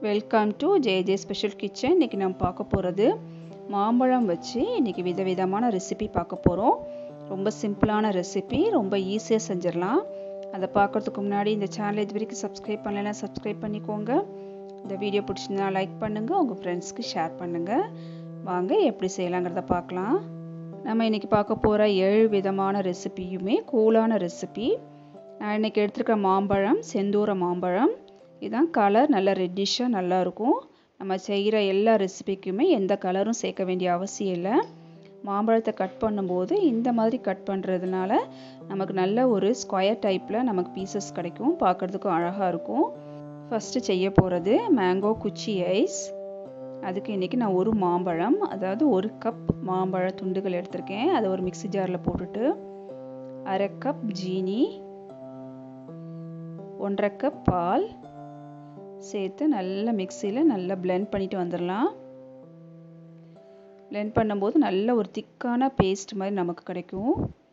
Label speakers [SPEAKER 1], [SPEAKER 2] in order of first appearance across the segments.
[SPEAKER 1] welcome to J J special kitchen இன்றைக்கி நம்ம பார்க்க போகிறது மாம்பழம் வச்சு இன்றைக்கி விதவிதமான ரெசிபி பார்க்க போகிறோம் ரொம்ப சிம்பிளான ரெசிபி ரொம்ப ஈஸியாக செஞ்சிடலாம் அதை பார்க்குறதுக்கு முன்னாடி இந்த சேனல் இது வரைக்கும் சப்ஸ்கிரைப் பண்ணலைன்னா சப்ஸ்கிரைப் பண்ணிக்கோங்க இந்த வீடியோ பிடிச்சிருந்தா லைக் பண்ணுங்கள் உங்கள் ஃப்ரெண்ட்ஸ்க்கு ஷேர் பண்ணுங்கள் வாங்க எப்படி செய்யலாங்கிறத பார்க்கலாம் நம்ம இன்றைக்கி பார்க்க போகிற ஏழு விதமான ரெசிபியுமே கூலான ரெசிபி நான் இன்றைக்கி எடுத்துருக்க மாம்பழம் செந்தூர மாம்பழம் இதுதான் கலர் நல்ல ரெட்டிஷாக நல்லாயிருக்கும் நம்ம செய்கிற எல்லா ரெசிபிக்குமே எந்த கலரும் சேர்க்க வேண்டிய அவசியம் இல்லை மாம்பழத்தை கட் பண்ணும்போது இந்த மாதிரி கட் பண்ணுறதுனால நமக்கு நல்ல ஒரு ஸ்கொயர் டைப்பில் நமக்கு பீசஸ் கிடைக்கும் பார்க்குறதுக்கும் அழகாக இருக்கும் ஃபஸ்ட்டு செய்ய போகிறது மேங்கோ குச்சி ஐஸ் அதுக்கு இன்றைக்கி நான் ஒரு மாம்பழம் அதாவது ஒரு கப் மாம்பழ துண்டுகள் எடுத்திருக்கேன் அதை ஒரு மிக்சி ஜாரில் போட்டுட்டு அரை கப் ஜீனி ஒன்றரை கப் பால் சேர்த்து நல்லா மிக்சியில் நல்லா பிளெண்ட் பண்ணிட்டு வந்துடலாம் பிளெண்ட் பண்ணும்போது நல்ல ஒரு திக்கான பேஸ்ட் மாதிரி நமக்கு கிடைக்கும்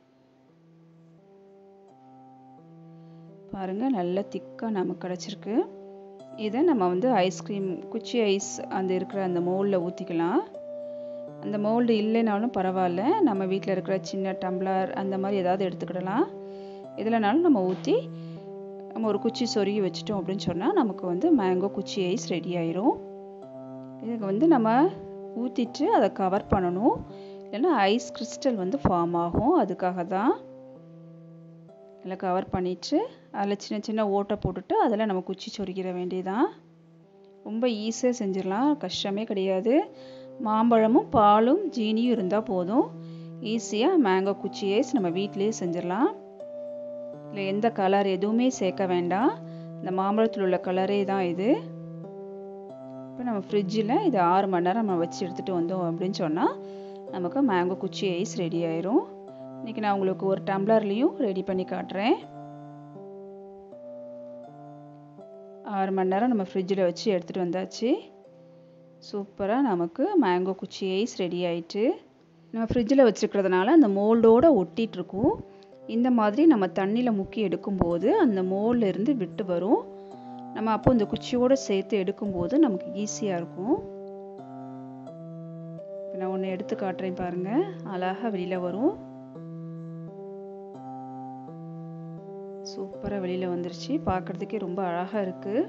[SPEAKER 1] பாருங்கள் நல்ல திக்காக நமக்கு கிடச்சிருக்கு இதை நம்ம வந்து ஐஸ்கிரீம் குச்சி ஐஸ் அந்த இருக்கிற அந்த மோல்டில் ஊற்றிக்கலாம் அந்த மோல்டு இல்லைனாலும் பரவாயில்ல நம்ம வீட்டில் இருக்கிற சின்ன டம்ளர் அந்த மாதிரி ஏதாவது எடுத்துக்கிடலாம் இதில்னாலும் நம்ம ஊற்றி நம்ம ஒரு குச்சி சொருகி வச்சிட்டோம் அப்படின்னு சொன்னால் நமக்கு வந்து மேங்கோ குச்சி ஐஸ் ரெடி ஆயிரும் இதுக்கு வந்து நம்ம ஊற்றிட்டு அதை கவர் பண்ணணும் இல்லைன்னா ஐஸ் கிறிஸ்டல் வந்து ஃபார்ம் ஆகும் அதுக்காக தான் நல்லா கவர் பண்ணிவிட்டு அதில் சின்ன சின்ன ஓட்டை போட்டுட்டு அதில் நம்ம குச்சி சொருகிற வேண்டியதான் ரொம்ப ஈஸியாக செஞ்சிடலாம் கஷ்டமே கிடையாது மாம்பழமும் பாலும் ஜீனியும் இருந்தால் போதும் ஈஸியாக மேங்கோ குச்சி ஐஸ் நம்ம வீட்டிலேயே செஞ்சிடலாம் இல்லை எந்த கலர் எதுவுமே சேர்க்க வேண்டாம் இந்த மாம்பழத்தில் உள்ள கலரே தான் இது இப்போ நம்ம ஃப்ரிட்ஜில் இது ஆறு மணி நேரம் நம்ம வச்சு எடுத்துகிட்டு வந்தோம் அப்படின்னு சொன்னால் நமக்கு மேங்கோ குச்சி ஐஸ் ரெடி ஆயிரும் இன்றைக்கி நான் உங்களுக்கு ஒரு டம்ளர்லேயும் ரெடி பண்ணி காட்டுறேன் ஆறு மணி நேரம் நம்ம ஃப்ரிட்ஜில் வச்சு எடுத்துகிட்டு வந்தாச்சு சூப்பராக நமக்கு மேங்கோ குச்சி ஐஸ் ரெடி ஆயிட்டு நம்ம ஃப்ரிட்ஜில் வச்சுருக்கிறதுனால அந்த மோல்டோடு ஒட்டிகிட்ருக்கும் இந்த மாதிரி நம்ம தண்ணியில் முக்கி எடுக்கும்போது அந்த மோல்லேருந்து விட்டு வரும் நம்ம அப்போ இந்த குச்சியோடு சேர்த்து எடுக்கும்போது நமக்கு ஈஸியாக இருக்கும் இப்போ நான் ஒன்று எடுத்து காட்டுறேன் பாருங்கள் அழகாக வெளியில் வரும் சூப்பராக வெளியில் வந்துருச்சு பார்க்குறதுக்கே ரொம்ப அழகாக இருக்குது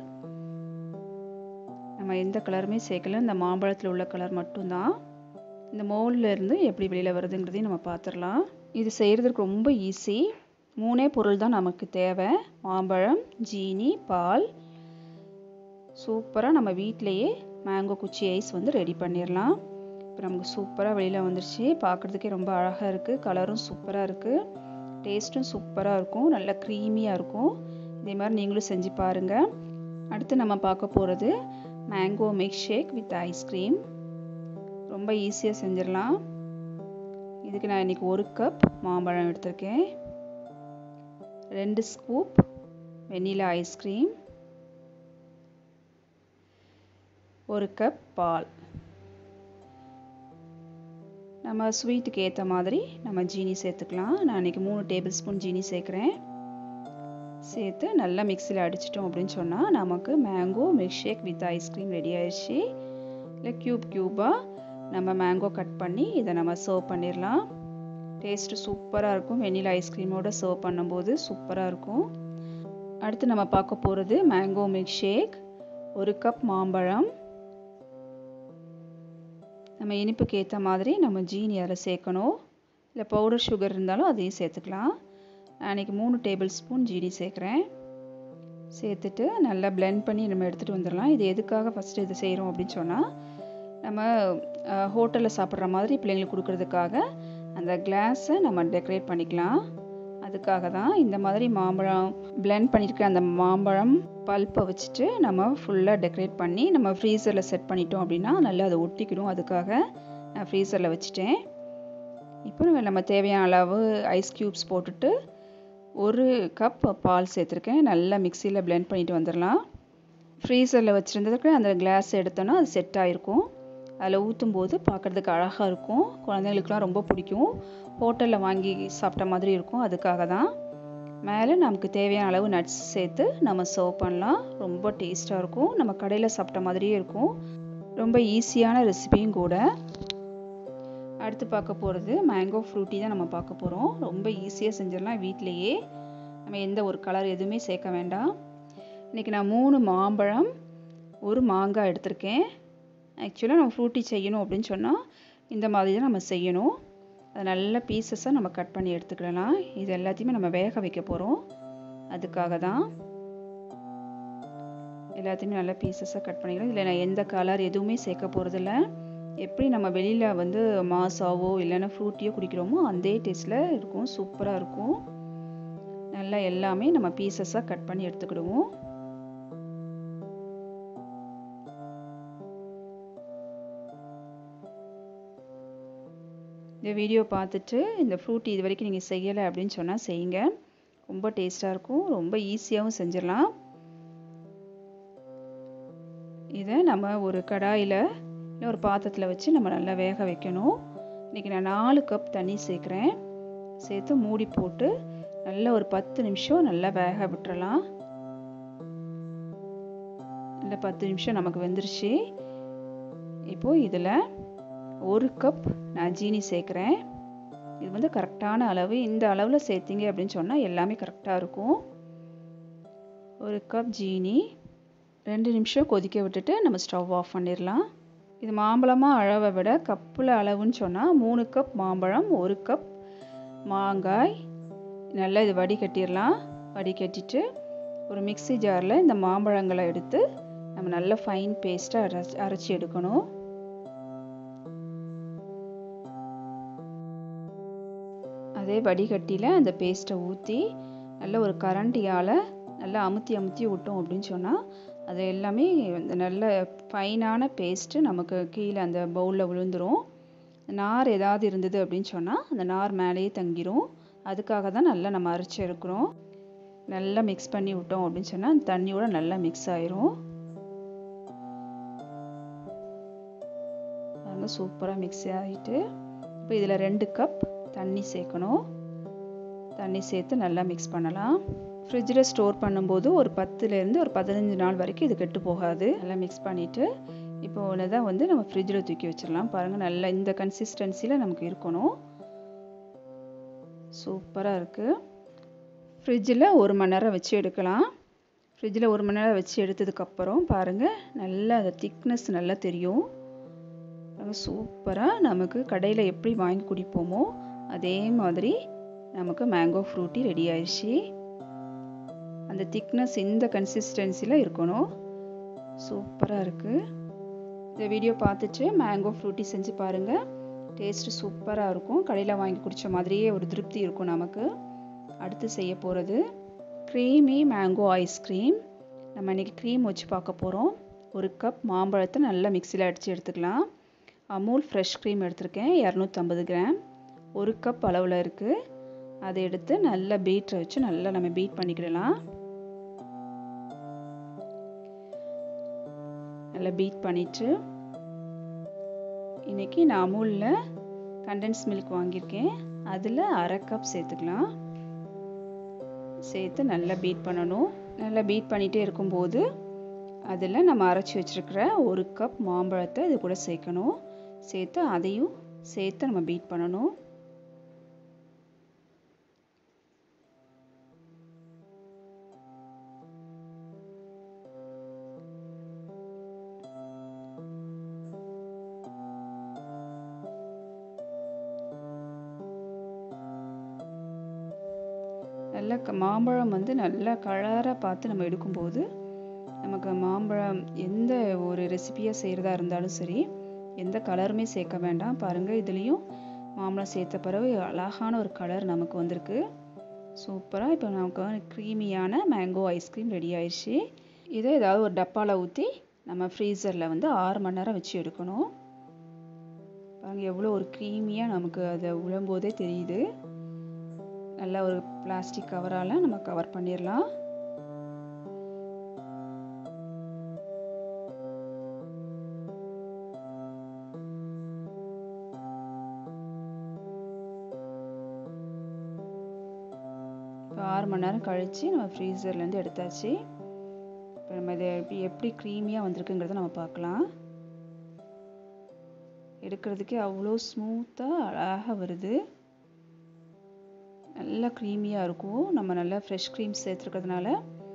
[SPEAKER 1] நம்ம எந்த கலருமே சேர்க்கல இந்த மாம்பழத்தில் உள்ள கலர் மட்டும்தான் இந்த மோல்லேருந்து எப்படி வெளியில் வருதுங்கிறதையும் நம்ம பார்த்துடலாம் இது செய்கிறதுக்கு ரொம்ப ஈஸி மூணே பொருள் தான் நமக்கு தேவை மாம்பழம் ஜீனி பால் சூப்பராக நம்ம வீட்டிலையே மேங்கோ குச்சி ஐஸ் வந்து ரெடி பண்ணிடலாம் இப்போ நமக்கு சூப்பராக வெளியில் வந்துருச்சு பார்க்குறதுக்கே ரொம்ப அழகாக இருக்குது கலரும் சூப்பராக இருக்குது டேஸ்ட்டும் சூப்பராக இருக்கும் நல்லா க்ரீமியாக இருக்கும் இதே மாதிரி நீங்களும் செஞ்சு பாருங்கள் அடுத்து நம்ம பார்க்க போகிறது mango milk shake with ice cream ரொம்ப ஈஸியாக செஞ்சிடலாம் இதுக்கு நான் இன்றைக்கி ஒரு கப் மாம்பழம் எடுத்திருக்கேன் ரெண்டு ஸ்கூப் வெண்ணிலா ஐஸ்கிரீம் ஒரு கப் பால் நம்ம ஸ்வீட்டுக்கு ஏற்ற மாதிரி நம்ம ஜீனி சேர்த்துக்கலாம் நான் இன்றைக்கி மூணு டேபிள் ஸ்பூன் ஜீனி சேர்க்குறேன் சேர்த்து நல்லா மிக்சியில் அடிச்சிட்டோம் அப்படின்னு சொன்னால் நமக்கு mango milk shake with ice cream ready ஆயிடுச்சு இல்லை க்யூப் க்யூபாக நம்ம மேங்கோ கட் பண்ணி இதை நம்ம சர்வ் பண்ணிடலாம் டேஸ்ட்டு சூப்பராக இருக்கும் வெண்ணிலா ஐஸ்கிரீமோடு சர்வ் பண்ணும்போது சூப்பராக இருக்கும் அடுத்து நம்ம பார்க்க போகிறது மேங்கோ மில்க் ஷேக் ஒரு கப் மாம்பழம் நம்ம இனிப்புக்கு ஏற்ற மாதிரி நம்ம ஜீனி அதில் சேர்க்கணும் இல்லை பவுடர் சுகர் இருந்தாலும் அதையும் சேர்த்துக்கலாம் நான் இன்றைக்கி மூணு டேபிள் ஸ்பூன் ஜீனி சேர்க்குறேன் சேர்த்துட்டு நல்லா பிளெண்ட் பண்ணி நம்ம எடுத்துகிட்டு வந்துடலாம் இது எதுக்காக ஃபஸ்ட்டு இது செய்கிறோம் அப்படின்னு சொன்னால் நம்ம ஹோட்டலில் சாப்பிட்ற மாதிரி பிள்ளைங்களுக்கு கொடுக்கறதுக்காக அந்த கிளாஸை நம்ம டெக்கரேட் பண்ணிக்கலாம் அதுக்காக தான் இந்த மாதிரி மாம்பழம் பிளெண்ட் பண்ணியிருக்க அந்த மாம்பழம் பல்ப்பை வச்சுட்டு நம்ம ஃபுல்லாக டெக்கரேட் பண்ணி நம்ம ஃப்ரீசரில் செட் பண்ணிட்டோம் அப்படின்னா நல்லா அதை ஒட்டிக்கிடும் அதுக்காக நான் ஃப்ரீசரில் வச்சுட்டேன் இப்போ நம்ம நம்ம தேவையான அளவு ஐஸ் க்யூப்ஸ் போட்டுட்டு ஒரு கப் பால் சேர்த்துருக்கேன் நல்லா மிக்சியில் பிளெண்ட் பண்ணிட்டு வந்துடலாம் ஃப்ரீசரில் வச்சுருந்ததுக்கு அந்த கிளாஸ் எடுத்தோன்னா அது செட் ஆகிருக்கும் அதில் ஊற்றும் போது பார்க்குறதுக்கு அழகாக இருக்கும் குழந்தைங்களுக்குலாம் ரொம்ப பிடிக்கும் ஹோட்டலில் வாங்கி சாப்பிட்ட மாதிரி இருக்கும் அதுக்காக தான் மேலே நமக்கு தேவையான அளவு நட்ஸ் சேர்த்து நம்ம சர்வ் பண்ணலாம் ரொம்ப டேஸ்ட்டாக இருக்கும் நம்ம கடையில் சாப்பிட்ட மாதிரியே இருக்கும் ரொம்ப ஈஸியான ரெசிபியும் கூட அடுத்து பார்க்க போகிறது மேங்கோ ஃப்ரூட்டி தான் நம்ம பார்க்க போகிறோம் ரொம்ப ஈஸியாக செஞ்சிடலாம் வீட்டிலையே நம்ம எந்த ஒரு கலர் எதுவுமே சேர்க்க வேண்டாம் இன்றைக்கி நான் மூணு மாம்பழம் ஒரு மாங்காய் எடுத்திருக்கேன் ஆக்சுவலாக நம்ம ஃப்ரூட்டி செய்யணும் அப்படின்னு சொன்னால் இந்த மாதிரி தான் நம்ம செய்யணும் அதை நல்ல பீசஸாக நம்ம கட் பண்ணி எடுத்துக்கிடலாம் இது எல்லாத்தையுமே நம்ம வேக வைக்க போகிறோம் அதுக்காக தான் எல்லாத்தையுமே நல்ல பீசஸாக கட் பண்ணிக்கலாம் இதில் நான் எந்த கலர் எதுவுமே சேர்க்க போகிறதில்ல எப்படி நம்ம வெளியில் வந்து மாசாவோ இல்லைன்னா ஃப்ரூட்டியோ குடிக்கிறோமோ அதே டேஸ்ட்டில் இருக்கும் சூப்பராக இருக்கும் நல்லா எல்லாமே நம்ம பீசஸாக கட் பண்ணி எடுத்துக்கிடுவோம் இந்த வீடியோ பார்த்துட்டு இந்த ஃப்ரூட் இது வரைக்கும் நீங்கள் செய்யலை அப்படின்னு சொன்னால் செய்யுங்க ரொம்ப டேஸ்ட்டாக இருக்கும் ரொம்ப ஈஸியாகவும் செஞ்சிடலாம் இதை நம்ம ஒரு கடாயில் இல்லை ஒரு பாத்திரத்தில் வச்சு நம்ம நல்லா வேக வைக்கணும் இன்றைக்கி நான் நாலு கப் தண்ணி சேர்க்குறேன் சேர்த்து மூடி போட்டு நல்லா ஒரு பத்து நிமிஷம் நல்லா வேக விட்டுறலாம் இல்லை பத்து நிமிஷம் நமக்கு வெந்துருச்சு இப்போது இதில் ஒரு கப் நான் ஜீனி சேர்க்குறேன் இது வந்து கரெக்டான அளவு இந்த அளவில் சேர்த்திங்க அப்படின்னு சொன்னால் எல்லாமே கரெக்டாக இருக்கும் ஒரு கப் ஜீனி ரெண்டு நிமிஷம் கொதிக்க விட்டுட்டு நம்ம ஸ்டவ் ஆஃப் பண்ணிடலாம் இது மாம்பழமாக அளவை விட கப்பில் அளவுன்னு சொன்னால் மூணு கப் மாம்பழம் ஒரு கப் மாங்காய் நல்லா இது வடிகட்டிடலாம் வடிகட்டிட்டு ஒரு மிக்சி ஜாரில் இந்த மாம்பழங்களை எடுத்து நம்ம நல்ல ஃபைன் பேஸ்ட்டாக அரைச்சி அரைச்சி எடுக்கணும் அதே வடிகட்டியில் அந்த பேஸ்ட்டை ஊற்றி நல்ல ஒரு கரண்டியால் நல்லா அமுத்தி அமுத்தி விட்டோம் அப்படின்னு சொன்னால் அது எல்லாமே இந்த நல்ல ஃபைனான பேஸ்ட்டு நமக்கு கீழே அந்த பவுலில் விழுந்துடும் நார் ஏதாவது இருந்தது அப்படின்னு சொன்னால் அந்த நார் மேலேயே தங்கிரும் அதுக்காக தான் நல்லா நம்ம அரைச்சி எடுக்கிறோம் நல்லா மிக்ஸ் பண்ணி விட்டோம் அப்படின்னு சொன்னால் அந்த தண்ணியோட நல்லா மிக்ஸ் ஆயிரும் பாருங்க சூப்பராக மிக்ஸ் ஆகிட்டு இப்போ இதில் ரெண்டு கப் தண்ணி சேர்க்கணும் தண்ணி சேர்த்து நல்லா மிக்ஸ் பண்ணலாம் ஃப்ரிட்ஜில் ஸ்டோர் பண்ணும்போது ஒரு பத்துலேருந்து ஒரு பதினஞ்சு நாள் வரைக்கும் இது கெட்டு போகாது நல்லா மிக்ஸ் பண்ணிவிட்டு இப்போ ஒன்று தான் வந்து நம்ம ஃப்ரிட்ஜில் தூக்கி வச்சிடலாம் பாருங்கள் நல்லா இந்த கன்சிஸ்டன்சியில் நமக்கு இருக்கணும் சூப்பராக இருக்குது ஃப்ரிட்ஜில் ஒரு மணி நேரம் வச்சு எடுக்கலாம் ஃப்ரிட்ஜில் ஒரு மணி நேரம் வச்சு எடுத்ததுக்கப்புறம் பாருங்கள் நல்லா அந்த திக்னஸ் நல்லா தெரியும் சூப்பராக நமக்கு கடையில் எப்படி வாங்கி குடிப்போமோ அதே மாதிரி நமக்கு மேங்கோ ஃப்ரூட்டி ரெடி ஆயிடுச்சு அந்த திக்னஸ் இந்த கன்சிஸ்டன்சியில் இருக்கணும் சூப்பராக இருக்குது இந்த வீடியோ பார்த்துட்டு மேங்கோ ஃப்ரூட்டி செஞ்சு பாருங்கள் டேஸ்ட்டு சூப்பராக இருக்கும் கடையில் வாங்கி குடித்த மாதிரியே ஒரு திருப்தி இருக்கும் நமக்கு அடுத்து செய்ய போகிறது க்ரீமி மேங்கோ ஐஸ்கிரீம் நம்ம இன்றைக்கி க்ரீம் வச்சு பார்க்க போகிறோம் ஒரு கப் மாம்பழத்தை நல்லா மிக்சியில் அடித்து எடுத்துக்கலாம் அமூல் ஃப்ரெஷ் க்ரீம் எடுத்திருக்கேன் இரநூத்தம்பது கிராம் ஒரு கப் அளவில் இருக்குது அதை எடுத்து நல்லா பீட்டரை வச்சு நல்லா நம்ம பீட் பண்ணிக்கிடலாம் நல்லா பீட் பண்ணிவிட்டு இன்றைக்கி நான் அமூலில் கண்டென்ஸ் மில்க் வாங்கியிருக்கேன் அதில் அரை கப் சேர்த்துக்கலாம் சேர்த்து நல்லா பீட் பண்ணணும் நல்லா பீட் பண்ணிகிட்டே இருக்கும்போது அதில் நம்ம அரைச்சி வச்சுருக்கிற ஒரு கப் மாம்பழத்தை இது கூட சேர்க்கணும் சேர்த்து அதையும் சேர்த்து நம்ம பீட் பண்ணணும் நல்ல மாம்பழம் வந்து நல்லா கலராக பார்த்து நம்ம எடுக்கும்போது நமக்கு மாம்பழம் எந்த ஒரு ரெசிபியாக செய்கிறதா இருந்தாலும் சரி எந்த கலருமே சேர்க்க வேண்டாம் பாருங்கள் இதுலேயும் மாம்பழம் சேர்த்த பிறகு அழகான ஒரு கலர் நமக்கு வந்திருக்கு சூப்பராக இப்போ நமக்கு க்ரீமியான மேங்கோ ஐஸ்கிரீம் ரெடி ஆயிடுச்சு இதை ஏதாவது ஒரு டப்பாவில் ஊற்றி நம்ம ஃப்ரீசரில் வந்து ஆறு மணி நேரம் வச்சு எடுக்கணும் பாருங்கள் எவ்வளோ ஒரு க்ரீமியாக நமக்கு அதை உழும்போதே தெரியுது நல்லா ஒரு பிளாஸ்டிக் கவரால் நம்ம கவர் பண்ணிடலாம் இப்போ ஆறு மணி நேரம் கழித்து நம்ம ஃப்ரீசர்லேருந்து எடுத்தாச்சு இப்போ நம்ம இதை எப்படி எப்படி க்ரீமியாக வந்திருக்குங்கிறத நம்ம பார்க்கலாம் எடுக்கிறதுக்கே அவ்வளோ ஸ்மூத்தாக அழகாக வருது நல்லா க்ரீமியாக இருக்கும் நம்ம நல்லா ஃப்ரெஷ் க்ரீம் சேர்த்துருக்கிறதுனால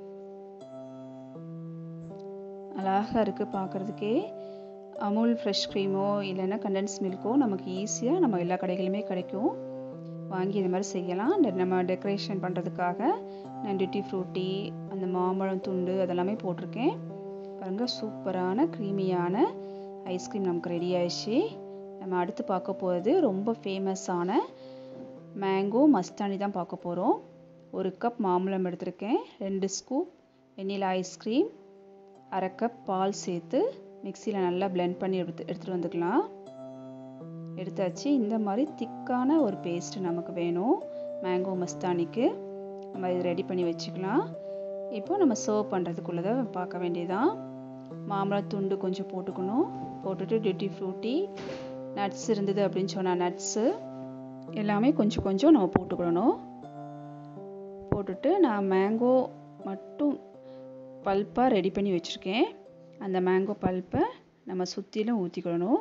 [SPEAKER 1] அழகாக இருக்குது பார்க்குறதுக்கே அமுல் ஃப்ரெஷ் க்ரீமோ இல்லைன்னா கண்டென்ஸ் மில்க்கோ நமக்கு ஈஸியாக நம்ம எல்லா கடைகளுமே கிடைக்கும் வாங்கி இது மாதிரி செய்யலாம் நம்ம டெக்கரேஷன் பண்ணுறதுக்காக நான் டிட்டி ஃப்ரூட்டி அந்த மாம்பழம் துண்டு அதெல்லாமே போட்டிருக்கேன் பாருங்கள் சூப்பரான க்ரீமியான ஐஸ்கிரீம் நமக்கு ரெடி ஆயிடுச்சு நம்ம அடுத்து பார்க்க போகிறது ரொம்ப ஃபேமஸான மேங்கோ மஸ்தானி தான் பார்க்க போகிறோம் ஒரு கப் மாம்பழம் எடுத்திருக்கேன் ரெண்டு ஸ்கூப் வெண்ணிலா ஐஸ்கிரீம் அரை கப் பால் சேர்த்து மிக்சியில் நல்லா பிளெண்ட் பண்ணி எடுத்து எடுத்துகிட்டு வந்துக்கலாம் எடுத்தாச்சு இந்த மாதிரி திக்கான ஒரு பேஸ்ட் நமக்கு வேணும் மேங்கோ மஸ்தானிக்கு நம்ம இது ரெடி பண்ணி வச்சுக்கலாம் இப்போ நம்ம சர்வ் பண்ணுறதுக்குள்ளதை பார்க்க வேண்டியதான் மாம்பழம் துண்டு கொஞ்சம் போட்டுக்கணும் போட்டுட்டு டியூட்டி ஃப்ரூட்டி நட்ஸ் இருந்தது அப்படின்னு சொன்னால் நட்ஸு எல்லாமே கொஞ்சம் கொஞ்சம் நம்ம போட்டுக்கிடணும் போட்டுட்டு நான் மேங்கோ மட்டும் பல்ப்பாக ரெடி பண்ணி வச்சுருக்கேன் அந்த மேங்கோ பல்ப்பை நம்ம சுற்றிலும் ஊற்றிக்கிடணும்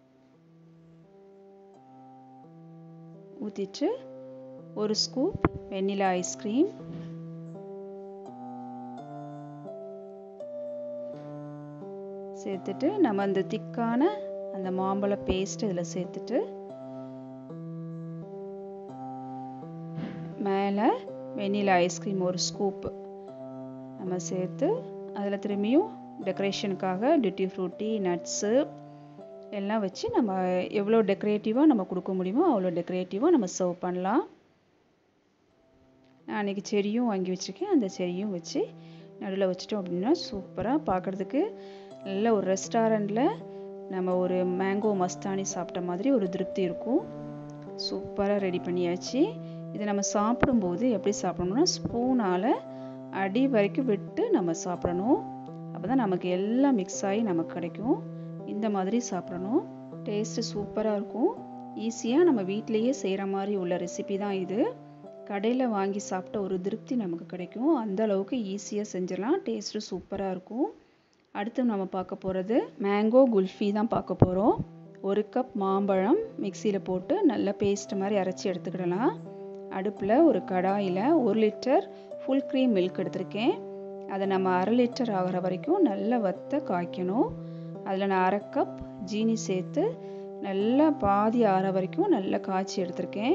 [SPEAKER 1] ஊற்றிட்டு ஒரு ஸ்கூப் வெண்ணிலா ஐஸ்கிரீம் சேர்த்துட்டு நம்ம அந்த திக்கான அந்த மாம்பழ பேஸ்ட் இதில் சேர்த்துட்டு மேலே வெண்ணிலா ஐஸ்கிரீம் ஒரு ஸ்கூப் நம்ம சேர்த்து அதில் திரும்பியும் டெக்கரேஷனுக்காக டியூட்டி ஃப்ரூட்டி நட்ஸு எல்லாம் வச்சு நம்ம எவ்வளோ டெக்கரேட்டிவாக நம்ம கொடுக்க முடியுமோ அவ்வளோ டெக்கரேட்டிவாக நம்ம சர்வ் பண்ணலாம் நான் அன்றைக்கி செடியும் வாங்கி வச்சுருக்கேன் அந்த செடியும் வச்சு நடுவில் வச்சிட்டோம் அப்படின்னா சூப்பராக பார்க்குறதுக்கு நல்ல ஒரு ரெஸ்டாரண்ட்டில் நம்ம ஒரு மேங்கோ மஸ்தானி சாப்பிட்ட மாதிரி ஒரு திருப்தி இருக்கும் சூப்பராக ரெடி பண்ணியாச்சு இதை நம்ம சாப்பிடும்போது எப்படி சாப்பிடணும்னா ஸ்பூனால் அடி வரைக்கும் விட்டு நம்ம சாப்பிடணும் அப்போ தான் நமக்கு எல்லாம் மிக்ஸ் ஆகி நமக்கு கிடைக்கும் இந்த மாதிரி சாப்பிடணும் டேஸ்ட்டு சூப்பராக இருக்கும் ஈஸியாக நம்ம வீட்டிலையே செய்கிற மாதிரி உள்ள ரெசிபி தான் இது கடையில் வாங்கி சாப்பிட்ட ஒரு திருப்தி நமக்கு கிடைக்கும் அந்த அளவுக்கு ஈஸியாக செஞ்சிடலாம் டேஸ்ட்டு சூப்பராக இருக்கும் அடுத்து நம்ம பார்க்க போகிறது மேங்கோ குல்ஃபி தான் பார்க்க போகிறோம் ஒரு கப் மாம்பழம் மிக்சியில் போட்டு நல்ல பேஸ்ட் மாதிரி அரைச்சி எடுத்துக்கிடலாம் அடுப்பில் ஒரு கடாயில் ஒரு லிட்டர் ஃபுல் க்ரீம் மில்க் எடுத்திருக்கேன் அதை நம்ம அரை லிட்டர் ஆகிற வரைக்கும் நல்லா வத்த காய்க்கணும் அதில் நான் அரை கப் ஜீனி சேர்த்து நல்லா பாதி ஆற வரைக்கும் நல்லா காய்ச்சி எடுத்திருக்கேன்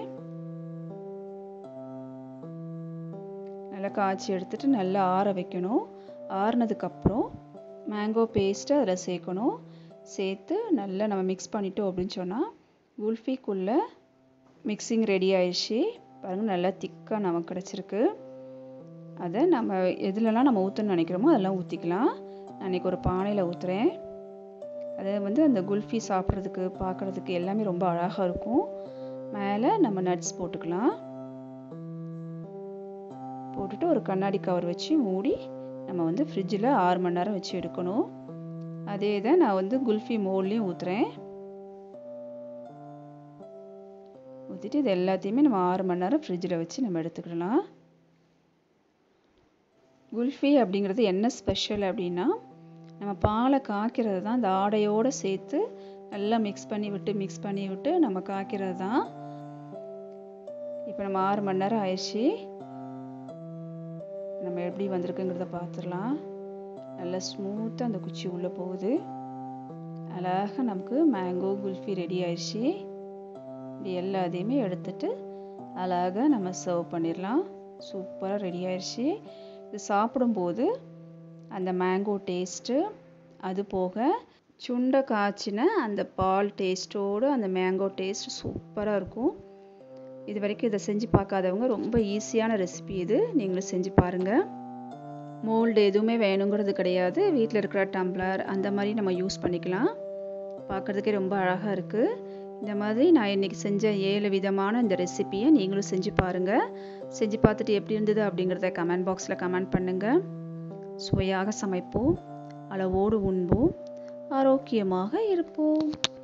[SPEAKER 1] நல்லா காய்ச்சி எடுத்துட்டு நல்லா ஆற வைக்கணும் ஆறுனதுக்கப்புறம் மேங்கோ பேஸ்ட்டு அதில் சேர்க்கணும் சேர்த்து நல்லா நம்ம மிக்ஸ் பண்ணிட்டோம் அப்படின்னு சொன்னால் குல்ஃபிக்குள்ளே மிக்சிங் ரெடி ஆயிடுச்சு பாருங்கள் நல்லா திக்காக நமக்கு கிடச்சிருக்கு அதை நம்ம எதுலலாம் நம்ம ஊற்றணும்னு நினைக்கிறோமோ அதெல்லாம் ஊற்றிக்கலாம் நான் இன்றைக்கி ஒரு பானையில் ஊற்றுறேன் அதை வந்து அந்த குல்ஃபி சாப்பிட்றதுக்கு பார்க்குறதுக்கு எல்லாமே ரொம்ப அழகாக இருக்கும் மேலே நம்ம நட்ஸ் போட்டுக்கலாம் போட்டுட்டு ஒரு கண்ணாடி கவர் வச்சு மூடி நம்ம வந்து ஃப்ரிட்ஜில் ஆறு மணி நேரம் வச்சு எடுக்கணும் அதே இதை நான் வந்து குல்ஃபி மோல்லையும் ஊற்றுறேன் ஊற்றிட்டு இது எல்லாத்தையுமே நம்ம ஆறு மணி நேரம் ஃப்ரிட்ஜில் வச்சு நம்ம எடுத்துக்கிடலாம் குல்ஃபி அப்படிங்கிறது என்ன ஸ்பெஷல் அப்படின்னா நம்ம பாலை காய்க்கிறது தான் இந்த ஆடையோடு சேர்த்து நல்லா மிக்ஸ் பண்ணி விட்டு மிக்ஸ் பண்ணி விட்டு நம்ம காய்க்கிறது தான் இப்போ நம்ம ஆறு மணி நேரம் ஆயிடுச்சு நம்ம எப்படி வந்திருக்குங்கிறத பார்த்துடலாம் நல்லா ஸ்மூத்தாக அந்த குச்சி உள்ளே போகுது அழகாக நமக்கு மேங்கோ குல்ஃபி ரெடி ஆயிடுச்சு இப்படி எல்லாத்தையுமே எடுத்துட்டு அழகாக நம்ம சர்வ் பண்ணிடலாம் சூப்பராக ரெடி ஆயிடுச்சு இது சாப்பிடும்போது அந்த மேங்கோ டேஸ்ட்டு அது போக சுண்டை காய்ச்சின அந்த பால் டேஸ்ட்டோடு அந்த மேங்கோ டேஸ்ட் சூப்பராக இருக்கும் இது வரைக்கும் இதை செஞ்சு பார்க்காதவங்க ரொம்ப ஈஸியான ரெசிபி இது நீங்களும் செஞ்சு பாருங்கள் மோல்டு எதுவுமே வேணுங்கிறது கிடையாது வீட்டில் இருக்கிற டம்ளர் அந்த மாதிரி நம்ம யூஸ் பண்ணிக்கலாம் பார்க்குறதுக்கே ரொம்ப அழகாக இருக்குது இந்த மாதிரி நான் இன்றைக்கி செஞ்ச ஏழு விதமான இந்த ரெசிப்பியை நீங்களும் செஞ்சு பாருங்கள் செஞ்சு பார்த்துட்டு எப்படி இருந்தது அப்படிங்கிறத கமெண்ட் பாக்ஸில் கமெண்ட் பண்ணுங்கள் சுவையாக சமைப்போம் அளவோடு உண்போம் ஆரோக்கியமாக இருப்போம்